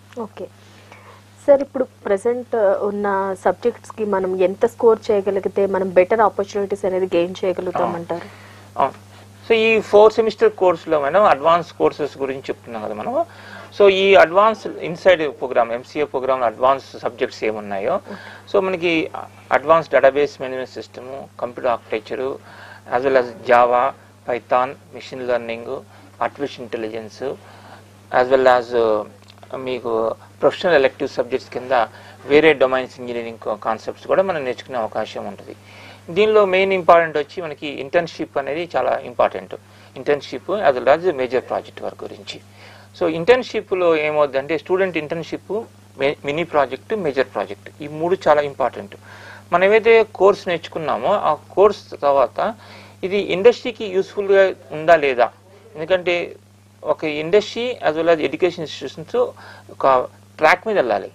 okay sir ఇప్పుడు present ఉన్న సబ్జెక్ట్స్కి మనం ఎంత స్కోర్ చేయగలిగితే మనం బెటర్ ఆపర్చునిటీస్ అనేది గెయిన్ చేయగలుగుతామంటారు అవును సో ఈ ఫోర్ సెమిస్టర్ కోర్సులో మనం అడ్వాన్స్ కోర్సెస్ గురించి చెప్తున్నాం కదా మనం సో ఈ advance inside program MCA program advance subjects ఏమున్నాయో సో మనకి advance database management system computer architecture as well as Java Python machine learning artificial intelligence as well as మీకు ప్రొఫెషనల్ ఎలెక్టివ్ సబ్జెక్ట్స్ కింద వేరే డొమైన్స్ ఇంజనీరింగ్ కాన్సెప్ట్స్ కూడా మనం నేర్చుకునే అవకాశం ఉంటుంది దీనిలో మెయిన్ ఇంపార్టెంట్ వచ్చి మనకి ఇంటర్న్షిప్ అనేది చాలా important internship as well as major project work గురించి సో ఇంటర్న్షిప్లో ఏమవుద్దంటే student internship mini project major project ఈ మూడు చాలా ఇంపార్టెంట్ మనం ఏవైతే కోర్స్ నేర్చుకున్నామో ఆ కోర్స్ తర్వాత ఇది ఇండస్ట్రీకి యూస్ఫుల్గా ఉందా లేదా ఎందుకంటే ఒక industry as well as education institutions ఒక ట్రాక్ మీద వెళ్ళాలి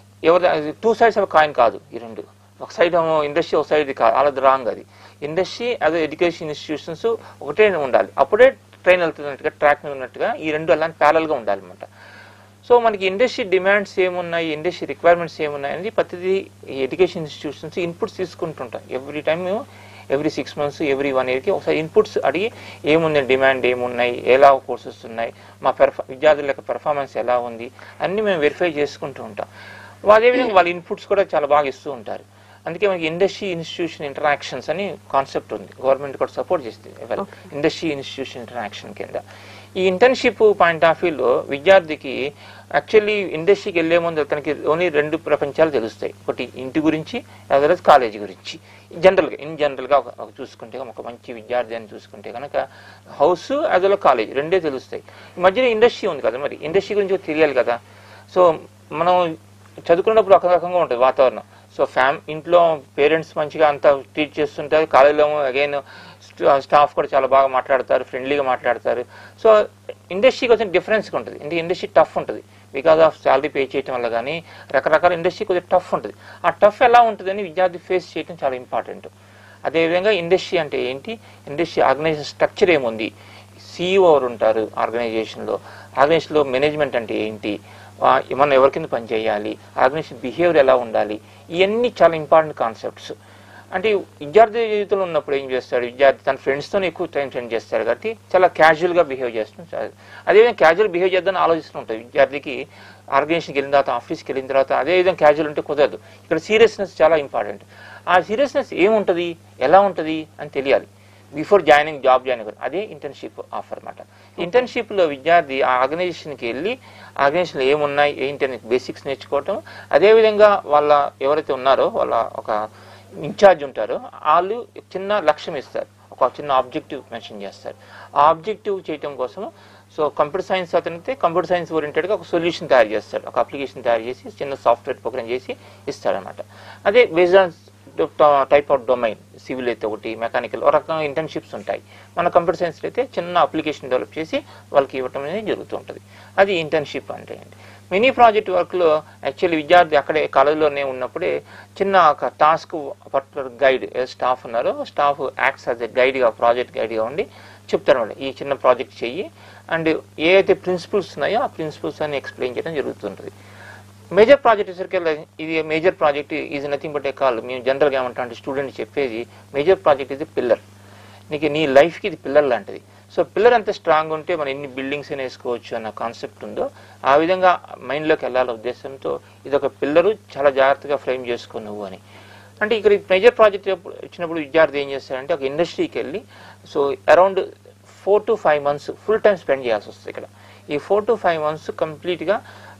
ఎవరు టూ సైడ్స్ ఆఫ్ కాయిన్ కాదు ఈ రెండు ఒక సైడ్ ఏమో ఇండస్ట్రీ ఒక సైడ్ కాదు అలా రాంగ్ అది ఇండస్ట్రీ యాజ్ ఎడ్యుకేషన్ ఇన్స్టిట్యూషన్స్ ఒకటే ఉండాలి అప్పుడే ట్రైన్ వెళ్తున్నట్టుగా ట్రాక్ మీద ఉన్నట్టుగా ఈ రెండు అలాంటి ప్యారల్గా ఉండాలన్నమాట సో మనకి ఇండస్ట్రీ డిమాండ్స్ ఏమున్నాయి ఇండస్ట్రీ రిక్వైర్మెంట్స్ ఏమున్నాయి అనేది ప్రతిదీ ఈ ఎడ్యుకేషన్ ఇన్స్టిట్యూషన్స్ ఇన్పుట్స్ తీసుకుంటుంటాం every time every six months every one ఇయర్కి ఒకసారి ఇన్పుట్స్ అడిగి ఏముంది డిమాండ్ ఏమున్నాయి ఎలా కోర్సెస్ ఉన్నాయి మా పెర్ఫా విద్యార్థుల యొక్క పెర్ఫార్మెన్స్ ఎలా ఉంది అన్నీ మేము వెరిఫై చేసుకుంటూ ఉంటాం అదేవిధంగా వాళ్ళ ఇన్పుట్స్ కూడా చాలా బాగా ఇస్తూ ఉంటారు అందుకే మనకి ఇండస్ట్రీ ఇన్స్టిట్యూషన్ ఇంటరాక్షన్స్ అని కాన్సెప్ట్ ఉంది గవర్నమెంట్ కూడా సపోర్ట్ చేస్తుంది ఇండస్ట్రీ ఇన్స్టిట్యూషన్ ఇంటరాక్షన్ కింద ఈ ఇంటర్న్షిప్ పాయింట్ ఆఫ్ వ్యూలో విద్యార్థికి యాక్చువల్లీ ఇండస్ట్రీకి వెళ్లే ముందు తనకి ఓన్లీ రెండు ప్రపంచాలు తెలుస్తాయి ఒకటి ఇంటి గురించి యాజ్ వెల్ కాలేజీ గురించి జనరల్గా ఇన్ జనరల్గా ఒక ఒక చూసుకుంటే ఒక మంచి విద్యార్థి అని చూసుకుంటే కనుక హౌస్ యాజ్ వెల్ కాలేజ్ రెండే తెలుస్తాయి ఈ మధ్యలో ఇండస్ట్రీ ఉంది కదా మరి ఇండస్ట్రీ గురించి కూడా తెలియాలి కదా సో మనం చదువుకున్నప్పుడు ఒక రకంగా ఉంటుంది వాతావరణం సో ఫ్యామ్ ఇంట్లో పేరెంట్స్ మంచిగా అంతా ట్రీట్ చేస్తుంటారు కాలేజీలో అగైన్ స్టాఫ్ కూడా చాలా బాగా మాట్లాడతారు ఫ్రెండ్లీగా మాట్లాడతారు సో ఇండస్ట్రీకి వచ్చిన డిఫరెన్స్గా ఉంటుంది అంటే ఇండస్ట్రీ టఫ్ ఉంటుంది బికాస్ ఆఫ్ శాలరీ పే చేయడం వల్ల కానీ రకరకాల ఇండస్ట్రీ కొద్దిగా టఫ్ ఉంటుంది ఆ టఫ్ ఎలా ఉంటుందని విద్యార్థి ఫేస్ చేయడం చాలా ఇంపార్టెంట్ అదేవిధంగా ఇండస్ట్రీ అంటే ఏంటి ఇండస్ట్రీ ఆర్గనైజేషన్ స్ట్రక్చర్ ఏముంది సిఇఓ ఎవరు ఉంటారు ఆర్గనైజేషన్లో ఆర్గనైజేషన్లో మేనేజ్మెంట్ అంటే ఏంటి ఆ, మనం ఎవరి కింద పని చేయాలి ఆర్గనైజేషన్ బిహేవియర్ ఎలా ఉండాలి ఇవన్నీ చాలా ఇంపార్టెంట్ కాన్సెప్ట్స్ అంటే విద్యార్థి జీవితంలో ఉన్నప్పుడు ఏం చేస్తాడు విద్యార్థి తన ఫ్రెండ్స్తోనే ఎక్కువ టైం స్పెండ్ చేస్తాడు కాబట్టి చాలా క్యాజువల్గా బిహేవ్ చేస్తుంటాడు అదేవిధంగా క్యాజువల్ బిహేవ్ చేద్దామని ఆలోచిస్తూ ఉంటాడు విద్యార్థికి ఆర్గనైజేషన్కి వెళ్ళిన తర్వాత ఆఫీస్కి వెళ్ళిన తర్వాత అదే విధంగా క్యాజువల్ ఉంటే కుదరదు ఇక్కడ సీరియస్నెస్ చాలా ఇంపార్టెంట్ ఆ సీరియస్నెస్ ఏముంటుంది ఎలా ఉంటుంది అని తెలియాలి బిఫోర్ జాయినింగ్ జాబ్ జాయిన్ అవ్వాలి అదే ఇంటర్న్షిప్ ఆఫర్ అనమాట ఇంటర్న్షిప్లో విద్యార్థి ఆ ఆర్గనైజేషన్కి వెళ్ళి ఆర్గనైజేషన్లో ఏమున్నాయి ఏంటి అని బేసిక్స్ నేర్చుకోవటం అదేవిధంగా వాళ్ళ ఎవరైతే ఉన్నారో వాళ్ళ ఒక ఇన్ఛార్జ్ ఉంటారో వాళ్ళు చిన్న లక్ష్యం ఇస్తారు ఒక చిన్న ఆబ్జెక్టివ్ మెన్షన్ చేస్తారు ఆ ఆబ్జెక్టివ్ చేయటం కోసం సో కంప్యూటర్ సైన్స్ అతనైతే కంప్యూటర్ సైన్స్ ఓరియంటెడ్గా ఒక సొల్యూషన్ తయారు చేస్తాడు ఒక అప్లికేషన్ తయారు చేసి చిన్న సాఫ్ట్వేర్ ప్రోగ్రామ్ చేసి ఇస్తాడనమాట అదే based on type of domain civil అయితే ఒకటి మెకానికల్ ఒక రకంగా ఇంటర్న్షిప్స్ ఉంటాయి మన కంప్యూటర్ సైన్స్ అయితే చిన్న అప్లికేషన్ డెవలప్ చేసి వాళ్ళకి ఇవ్వటం అనేది జరుగుతూ ఉంటుంది అది ఇంటర్న్షిప్ అంటే అండి మినీ ప్రాజెక్ట్ వర్క్లో యాక్చువల్లీ విద్యార్థి అక్కడే కాలేజీలోనే ఉన్నప్పుడే చిన్న ఒక టాస్క్ పర్టికులర్ గైడ్ స్టాఫ్ ఉన్నారో స్టాఫ్ యాక్ట్స్ యాజ్ ఎ గైడ్గా ప్రాజెక్ట్ గైడ్గా ఉండి చెప్తారన్నమాట ఈ చిన్న ప్రాజెక్ట్ చెయ్యి అండ్ ఏ అయితే ప్రిన్సిపల్స్ ఉన్నాయో ఆ ప్రిన్సిపల్స్ అన్ని ఎక్స్ప్లెయిన్ చేయడం జరుగుతుంటుంది మేజర్ ప్రాజెక్ట్ వచ్చేసరికి ఇది major project is nothing but a call మేము జనరల్గా ఏమంటాం అంటే స్టూడెంట్ చెప్పేది మేజర్ ప్రాజెక్ట్ ఇది పిల్లర్ నీకు నీ లైఫ్కి ఇది పిల్లర్ లాంటిది సో పిల్లర్ ఎంత స్ట్రాంగ్ ఉంటే మనం ఎన్ని బిల్డింగ్స్ అయినా వేసుకోవచ్చు అన్న కాన్సెప్ట్ ఉందో ఆ విధంగా మైండ్లోకి వెళ్ళాలనే ఉద్దేశంతో ఇది ఒక పిల్లరు చాలా జాగ్రత్తగా ఫ్రేమ్ చేసుకో నువ్వు అని అంటే ఇక్కడ మేజర్ ప్రాజెక్ట్ వచ్చినప్పుడు విద్యార్థి ఏం చేస్తారంటే ఒక ఇండస్ట్రీకి వెళ్ళి so around four to five months full time spend చేయాల్సి వస్తుంది ఇక్కడ ఈ ఫోర్ టు ఫైవ్ మంత్స్ కంప్లీట్గా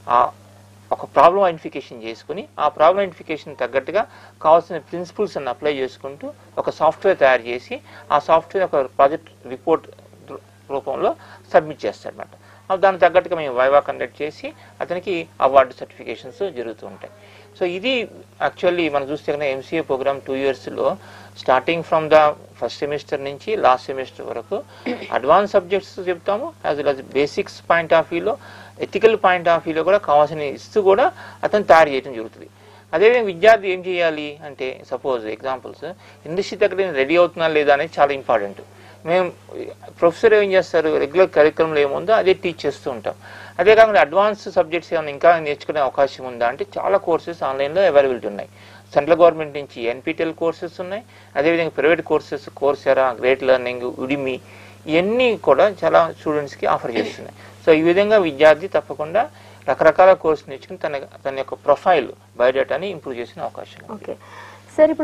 ఒక ప్రాబ్లం ఐడెంటిఫికేషన్ చేసుకుని ఆ ప్రాబ్లం ఐడెంటిఫికేషన్ తగ్గట్టుగా కావాల్సిన ప్రిన్సిపల్స్ అన్ని అప్లై చేసుకుంటూ ఒక సాఫ్ట్వేర్ తయారు చేసి ఆ సాఫ్ట్వేర్ ఒక ప్రాజెక్ట్ రిపోర్ట్ రూపంలో సబ్మిట్ చేస్తారన్నమాట ఆ దానికి తగ్గట్టుగా మేము వైవా కండక్ట్ చేసి అతనికి అవార్డు సర్టిఫికేషన్స్ జరుగుతూ ఉంటాయి సో ఇది యాక్చువల్లీ మనం చూస్తే కనుక ఎంసీఏ ప్రోగ్రామ్ టూ ఇయర్స్లో starting from the first semester నుంచి లాస్ట్ సెమిస్టర్ వరకు అడ్వాన్స్ సబ్జెక్ట్స్ చెప్తాము as well as basics point of వ్యూలో ఎథికల్ పాయింట్ ఆఫ్ వ్యూలో కూడా కావాల్సిన ఇస్తూ కూడా అతను తయారు చేయడం జరుగుతుంది అదేవిధంగా విద్యార్థి ఏం చేయాలి అంటే సపోజ్ ఎగ్జాంపుల్స్ ఇండస్ట్రీ దగ్గర నేను రెడీ అవుతున్నా లేదా అనేది చాలా ఇంపార్టెంట్ మేము ప్రొఫెసర్ ఏం చేస్తారు రెగ్యులర్ కరికులంలో ఏముందో అదే టీచ్ చేస్తూ ఉంటాం అదే కాకుండా అడ్వాన్స్ సబ్జెక్ట్స్ ఏమైనా ఇంకా నేర్చుకునే అవకాశం ఉందా అంటే చాలా కోర్సెస్ ఆన్లైన్లో అవైలబిలిటీ ఉన్నాయి సెంట్రల్ గవర్నమెంట్ నుంచి ఎన్పిటిఎల్ కోర్సెస్ ఉన్నాయి అదేవిధంగా private courses Coursera great learning Udemy ఇవన్నీ కూడా చాలా స్టూడెంట్స్కి ఆఫర్ చేస్తున్నాయి సో ఈ విధంగా విద్యార్థి తప్పకుండా రకరకాల కోర్సు నేర్చుకుని తన తన యొక్క ప్రొఫైల్ బయోడేటాని ఇంప్రూవ్ చేసిన అవకాశం ఉంది ఓకే సార్ ఇప్పుడు